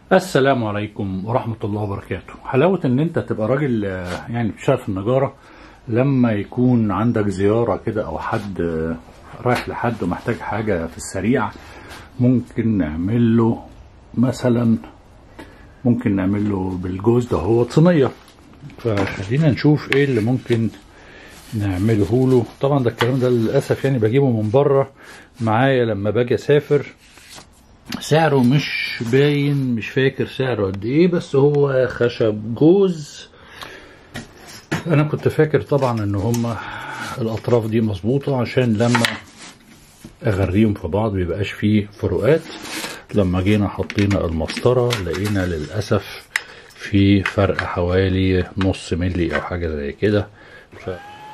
السلام عليكم ورحمة الله وبركاته حلاوة ان انت تبقى راجل آه، يعني بتشتغل في النجارة لما يكون عندك زيارة كده او حد آه، رايح لحد ومحتاج حاجة في السريع ممكن نعمل له مثلا ممكن نعمل له بالجوز ده هو صينية فخلينا نشوف ايه اللي ممكن نعمله له طبعا ده الكلام ده للأسف يعني بجيبه من بره معايا لما باجي اسافر سعره مش باين مش فاكر سعره قد ايه بس هو خشب جوز انا كنت فاكر طبعا ان هما الاطراف دي مظبوطه عشان لما اغريهم في بعض ميبقاش فيه فروقات لما جينا حطينا المسطره لقينا للاسف في فرق حوالي نص ملي او حاجه زي كده ف...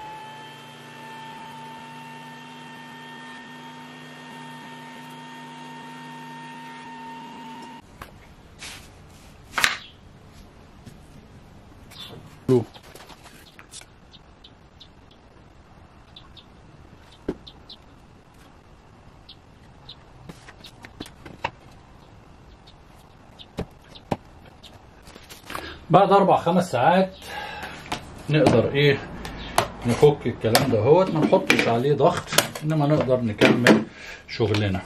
بعد اربع خمس ساعات نقدر ايه نفك الكلام ده هوت ما نحطش عليه ضغط انما نقدر نكمل شغلنا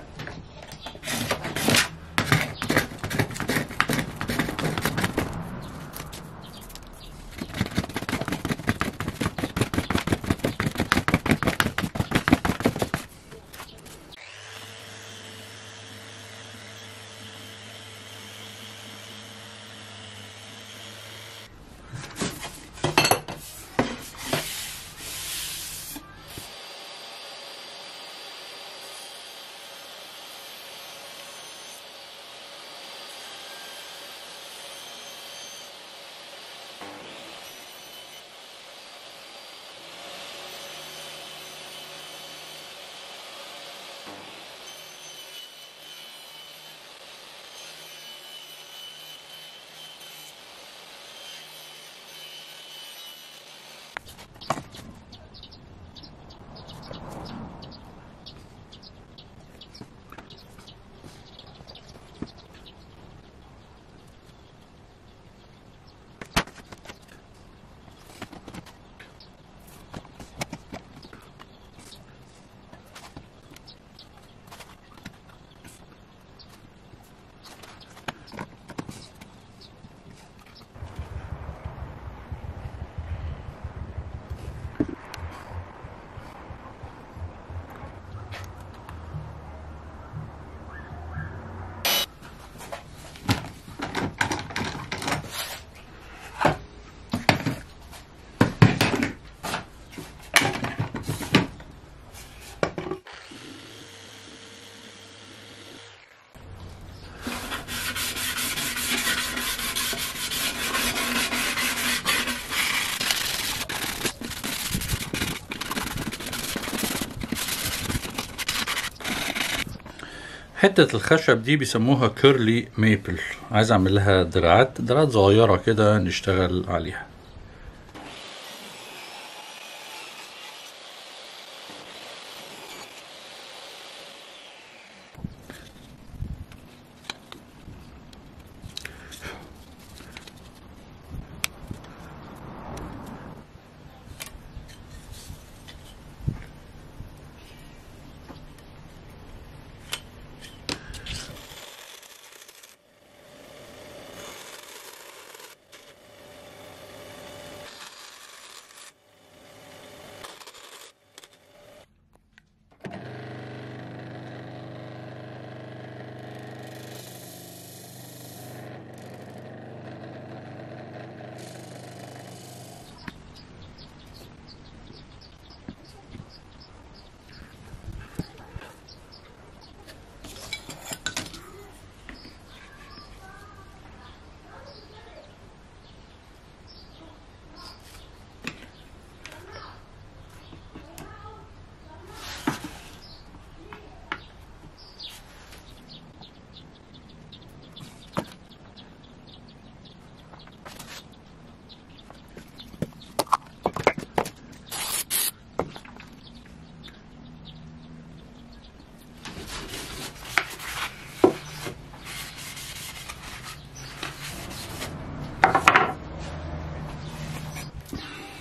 حتة الخشب دي بيسموها كيرلي ميبل عايز اعمل لها دراعات دراعات صغيرة كده نشتغل عليها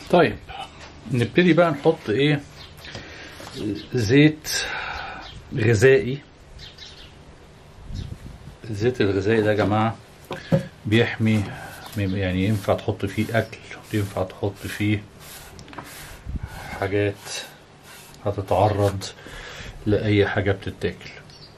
طيب نبتدي بقى نحط ايه زيت غذائي الزيت الغذائي ده يا جماعة بيحمي يعني ينفع تحط فيه أكل ينفع تحط فيه حاجات هتتعرض لأي حاجة بتتاكل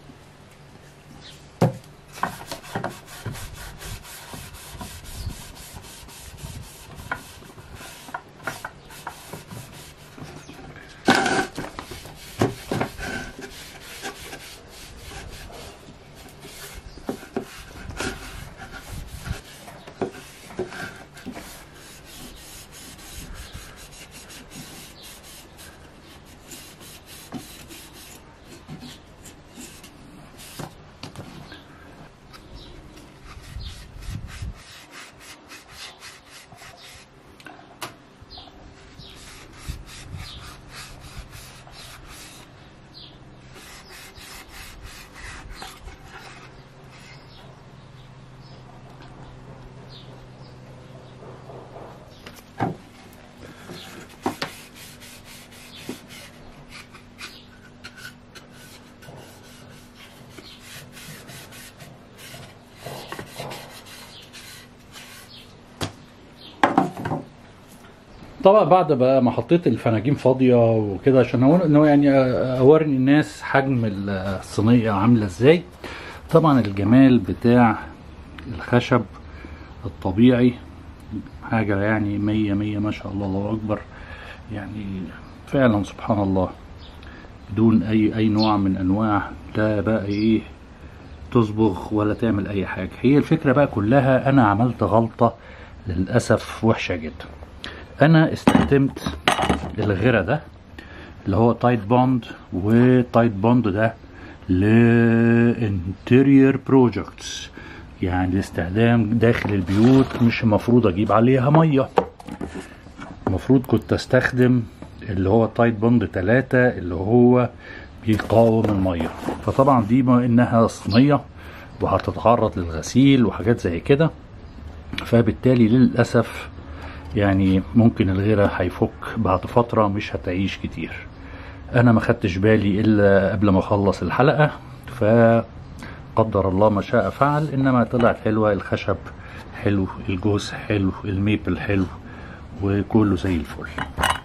طبعا بعد بقى ما حطيت الفناجين فاضيه وكده عشان اقول انه يعني اوري الناس حجم الصينيه عامله ازاي طبعا الجمال بتاع الخشب الطبيعي حاجه يعني مية مية ما شاء الله الله اكبر يعني فعلا سبحان الله بدون اي اي نوع من انواع لا بقى ايه تصبغ ولا تعمل اي حاجه هي الفكره بقى كلها انا عملت غلطه للاسف وحشه جدا انا استخدمت الغيرة ده اللي هو تايت بوند وتايت بوند ده لانتيريور بروجكتس يعني لاستخدام داخل البيوت مش المفروض اجيب عليها ميه المفروض كنت استخدم اللي هو تايت بوند 3 اللي هو بيقاوم الميه فطبعا دي ما انها صينيه وهتتعرض للغسيل وحاجات زي كده فبالتالي للاسف يعني ممكن الغيرة هيفك بعد فترة مش هتعيش كتير انا ما خدتش بالي الا قبل ما اخلص الحلقة فقدر الله ما شاء فعل انما طلعت حلوة الخشب حلو الجوز حلو الميبل حلو وكله زي الفل